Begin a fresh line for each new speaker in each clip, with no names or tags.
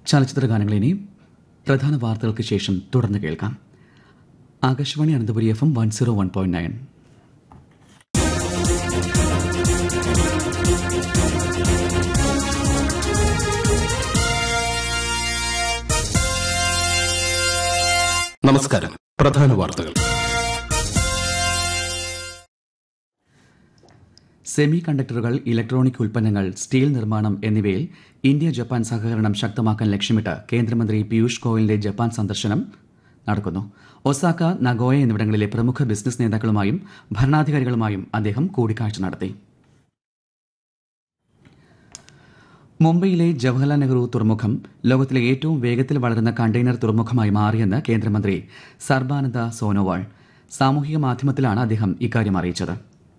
ചലച്ചിത്ര ഗാനങ്ങൾ ഇനി പ്രധാന വാർത്തകൾക്ക് ശേഷം തുടർന്ന് കേൾക്കാം Akashvani Ananthapuri F M one zero one point nine
നമസ്കാരം പ്രധാന വാർത്തകൾ
സെമി കണ്ടക്ടറുകൾ ഇലക്ട്രോണിക് ഉൽപ്പന്നങ്ങൾ സ്റ്റീൽ നിർമ്മാണം എന്നിവയിൽ ഇന്ത്യ ജപ്പാൻ സഹകരണം ശക്തമാക്കാൻ ലക്ഷ്യമിട്ട് കേന്ദ്രമന്ത്രി പീയൂഷ് ഗോയലിന്റെ ജപ്പാൻ സന്ദർശനം നടക്കുന്നു ഒസാക്ക നഗോയ എന്നിവിടങ്ങളിലെ പ്രമുഖ ബിസിനസ് നേതാക്കളുമായും ഭരണാധികാരികളുമായും അദ്ദേഹം കൂടിക്കാഴ്ച നടത്തി മുംബൈയിലെ ജവഹർലാൽ നെഹ്റു തുറമുഖം ലോകത്തിലെ ഏറ്റവും വേഗത്തിൽ വളരുന്ന കണ്ടെയ്നർ തുറമുഖമായി മാറിയെന്ന് കേന്ദ്രമന്ത്രി സർബാനന്ദ സോനോവാൾ സാമൂഹിക മാധ്യമത്തിലാണ് അദ്ദേഹം ഇക്കാര്യം അറിയിച്ചത്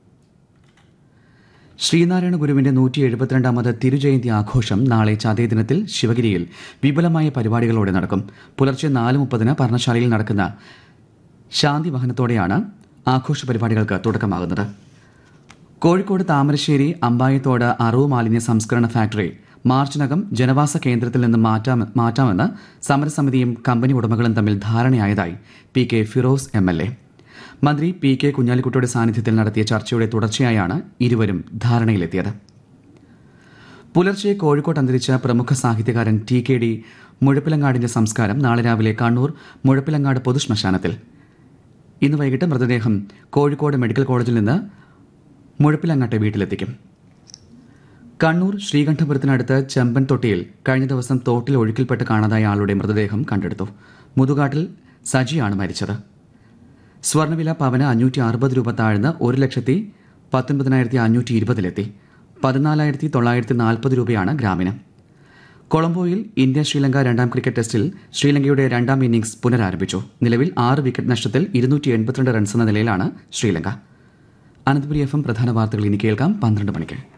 ശ്രീനാരായണ ഗുരുവിന്റെ നൂറ്റി എഴുപത്തിരണ്ടാമത് തിരുജയന്തി ആഘോഷം നാളെ ചതയ ദിനത്തിൽ ശിവഗിരിയിൽ വിപുലമായ പരിപാടികളോടെ നടക്കും പുലർച്ചെ നാല് മുപ്പതിന് പർണശാലയിൽ നടക്കുന്ന ശാന്തി വഹനത്തോടെയാണ് ആഘോഷ പരിപാടികൾക്ക് തുടക്കമാകുന്നത് കോഴിക്കോട് താമരശ്ശേരി അമ്പായത്തോട് അറവ് മാലിന്യ സംസ്കരണ ഫാക്ടറി മാർച്ചിനകം ജനവാസ കേന്ദ്രത്തിൽ നിന്ന് മാറ്റാമ മാറ്റാമെന്ന് സമരസമിതിയും കമ്പനി ഉടമകളും തമ്മിൽ ധാരണയായതായി P K Firoz M L A മന്ത്രി പി കെ കുഞ്ഞാലിക്കുട്ടിയുടെ സാന്നിധ്യത്തിൽ നടത്തിയ ചർച്ചയുടെ തുടർച്ചയായാണ് ഇരുവരും ധാരണയിലെത്തിയത് പുലർച്ചെ കോഴിക്കോട്ട് അന്തരിച്ച പ്രമുഖ സാഹിത്യകാരൻ ടി കെ ഡി മുഴപ്പിലങ്ങാടിന്റെ സംസ്കാരം നാളെ രാവിലെ കണ്ണൂർ മുഴപ്പിലങ്ങാട് പൊതുശ്മശാനത്തിൽ ഇന്ന് വൈകിട്ട് മൃതദേഹം കോഴിക്കോട് മെഡിക്കൽ കോളേജിൽ നിന്ന് മുഴപ്പിലങ്ങാട്ടെ വീട്ടിലെത്തിക്കും കണ്ണൂർ ശ്രീകണ്ഠപുരത്തിനടുത്ത് ചെമ്പൻ തൊട്ടിയിൽ കഴിഞ്ഞ ദിവസം തോട്ടിൽ ഒഴുക്കിൽപ്പെട്ട് കാണാതായ ആളുടെ മൃതദേഹം കണ്ടെടുത്തു മുതുകാട്ടിൽ സജിയാണ് മരിച്ചത് സ്വർണ്ണവില പവന് അഞ്ഞൂറ്റി അറുപത് രൂപ താഴ്ന്ന് ഒരു ലക്ഷത്തി പത്തൊൻപതിനായിരത്തി അഞ്ഞൂറ്റി ഇരുപതിലെത്തി പതിനാലായിരത്തി തൊള്ളായിരത്തി നാൽപ്പത് രൂപയാണ് ഗ്രാമിന് കൊളംബോയിൽ ഇന്ത്യ ശ്രീലങ്ക രണ്ടാം ക്രിക്കറ്റ് ടെസ്റ്റിൽ ശ്രീലങ്കയുടെ രണ്ടാം ഇന്നിംഗ്സ് പുനരാരംഭിച്ചു നിലവിൽ ആറ് വിക്കറ്റ് നഷ്ടത്തിൽ ഇരുന്നൂറ്റി എൺപത്തിരണ്ട് റൺസ് എന്ന നിലയിലാണ് ശ്രീലങ്ക അനന്തപുരി എഫ് എം പ്രധാന വാർത്തകൾ ഇനി കേൾക്കാം പന്ത്രണ്ട് മണിക്ക്